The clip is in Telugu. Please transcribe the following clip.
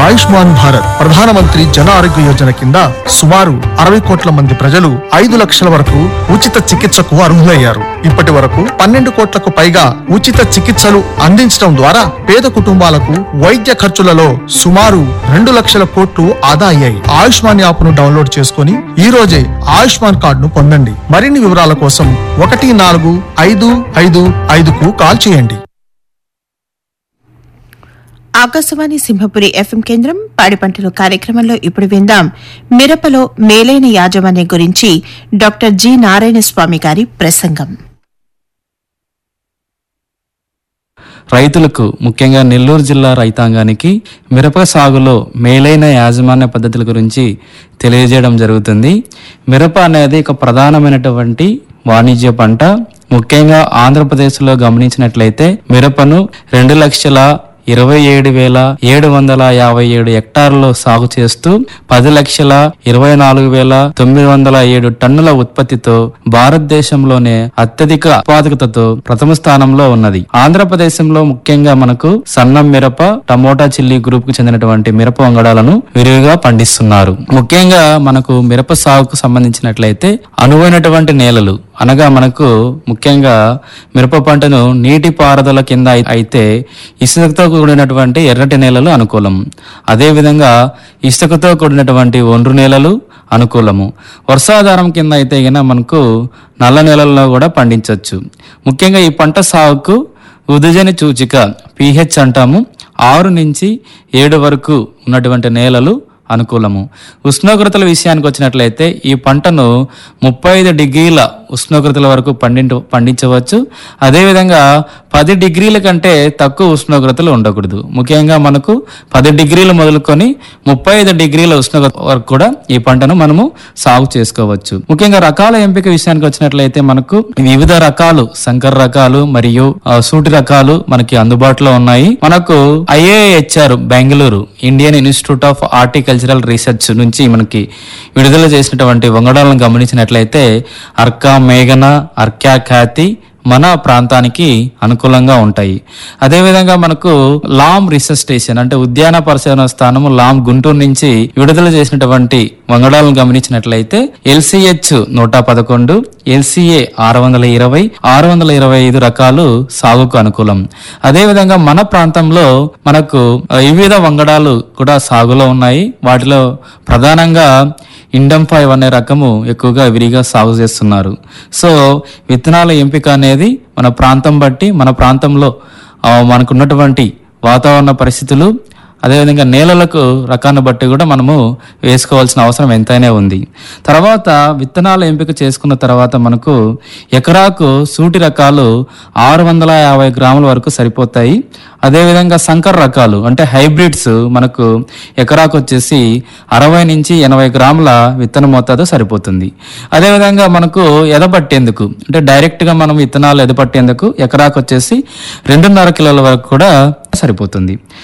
ఆయుష్మాన్ భారత్ ప్రధానమంత్రి జన ఆరోగ్య యోజన కింద సుమారు అరవై కోట్ల మంది ప్రజలు ఐదు లక్షల వరకు ఉచిత చికిత్సకు అర్హులయ్యారు ఇప్పటి వరకు పన్నెండు కోట్లకు పైగా ఉచిత చికిత్సలు అందించడం ద్వారా పేద కుటుంబాలకు వైద్య ఖర్చులలో సుమారు రెండు లక్షల కోట్లు ఆదా అయ్యాయి ఆయుష్మాన్ యాప్ ను డౌన్లోడ్ చేసుకుని ఈ రోజే ఆయుష్మాన్ కార్డును పొందండి మరిన్ని వివరాల కోసం ఒకటి నాలుగు ఐదు ఐదు ఐదుకు కాల్ చేయండి ఆకాశవాణి సింహపురి ఎఫ్ఎం కేంద్రం పాడి పంటలు కార్యక్రమంలో ఇప్పుడు విందాం మిరపలో మేలైన యాజమాన్యం గురించి డాక్టర్ జి నారాయణ స్వామి గారి ప్రసంగం రైతులకు ముఖ్యంగా నెల్లూరు జిల్లా రైతాంగానికి మిరప సాగులో మేలైన యాజమాన్య పద్ధతుల గురించి తెలియజేయడం జరుగుతుంది మిరప అనేది ఒక ప్రధానమైనటువంటి వాణిజ్య పంట ముఖ్యంగా ఆంధ్రప్రదేశ్లో గమనించినట్లయితే మిరపను రెండు లక్షల ఇరవై ఏడు వేల ఏడు వందల యాభై ఏడు హెక్టార్లలో సాగు చేస్తూ పది లక్షల ఇరవై నాలుగు వేల తొమ్మిది వందల ఏడు టన్నుల ఉత్పత్తితో భారతదేశంలోనే అత్యధిక ఉత్పాదకతతో ప్రథమ స్థానంలో ఉన్నది ఆంధ్రప్రదేశంలో ముఖ్యంగా మనకు సన్నం మిరప టమోటా చిల్లీ గ్రూప్ కు చెందినటువంటి మిరప వంగడాలను విరివిగా పండిస్తున్నారు ముఖ్యంగా మనకు మిరప సాగుకు సంబంధించినట్లయితే అనువైనటువంటి నేలలు అనగా మనకు ముఖ్యంగా మిరప పంటను నీటి పారుదల కింద అయి- అయితే ఇసుకతో కూడినటువంటి ఎర్రటి నేలలు అనుకూలం అదేవిధంగా ఇసుకతో కూడినటువంటి ఒండ్రు నేలలు అనుకూలము వర్షాధారం కింద అయితే గిన మనకు నల్ల నేలల్లో కూడా పండించవచ్చు ముఖ్యంగా ఈ పంట సాగుకు ఉదజని సూచిక పిహెచ్ అంటాము ఆరు నుంచి ఏడు వరకు ఉన్నటువంటి నేలలు అనుకూలము ఉష్ణోగ్రతల విషయానికి వచ్చినట్లయితే ఈ పంటను ముప్పై ఐదు డిగ్రీల ఉష్ణోగ్రతల వరకు పండించ పండించవచ్చు అదేవిధంగా పది డిగ్రీల కంటే తక్కువ ఉష్ణోగ్రతలు ఉండకూడదు ముఖ్యంగా మనకు పది డిగ్రీలు మొదలుకొని ముప్పై ఐదు డిగ్రీల ఉష్ణోగ్రత వరకు కూడా ఈ పంటను మనము సాగు చేసుకోవచ్చు ముఖ్యంగా రకాల ఎంపిక విషయానికి వచ్చినట్లయితే మనకు వివిధ రకాలు సంకర రకాలు మరియు ఆ, సూటి రకాలు మనకి అందుబాటులో ఉన్నాయి మనకు I A H R Bengaluru Indian institute of horticultural research నుంచి మనకి విడుదల చేసినటువంటి వంగడాలను గమనించినట్లయితే అర్కా మేఘన అర్కా ఖ్యాతి మన ప్రాంతానికి అనుకూలంగా ఉంటాయి అదేవిధంగా మనకు లామ్ రీసెర్చ్ స్టేషన్ అంటే ఉద్యాన పరిశోధన స్థానము లామ్ గుంటూరు నుంచి విడుదల చేసినటువంటి వంగడాలను గమనించినట్లయితే ఎల్సిహెచ్ నూట పదకొండు ఎల్సిఏ ఆరు వందల ఇరవై ఆరు వందల ఇరవై ఐదు రకాలు సాగుకు అనుకూలం అదేవిధంగా మన ప్రాంతంలో మనకు ఆ, వివిధ వంగడాలు కూడా సాగులో ఉన్నాయి వాటిలో ప్రధానంగా ఇండమ్ ఫైవ్ అనే రకము ఎక్కువగా విరిగా సాగు చేస్తున్నారు సో విత్తనాల ఎంపిక అనేది మన ప్రాంతం బట్టి మన ప్రాంతంలో ఆ, మనకున్నటువంటి వాతావరణ పరిస్థితులు అదేవిధంగా నేలలకు రకాన్ని బట్టి కూడా మనము వేసుకోవాల్సిన అవసరం ఎంతైనా ఉంది తర్వాత విత్తనాల ఎంపిక చేసుకున్న తర్వాత మనకు ఎకరాకు సూటి రకాలు ఆరు వందల యాభై గ్రాముల వరకు సరిపోతాయి అదేవిధంగా సంకర రకాలు అంటే హైబ్రిడ్స్ మనకు ఎకరాకు వచ్చేసి అరవై నుంచి ఎనభై గ్రాముల విత్తన మోతాదు సరిపోతుంది అదేవిధంగా మనకు ఎదపట్టేందుకు అంటే డైరెక్ట్గా మనం విత్తనాలు ఎదపట్టేందుకు ఎకరాకు వచ్చేసి రెండున్నర కిలోల వరకు కూడా సరిపోతుంది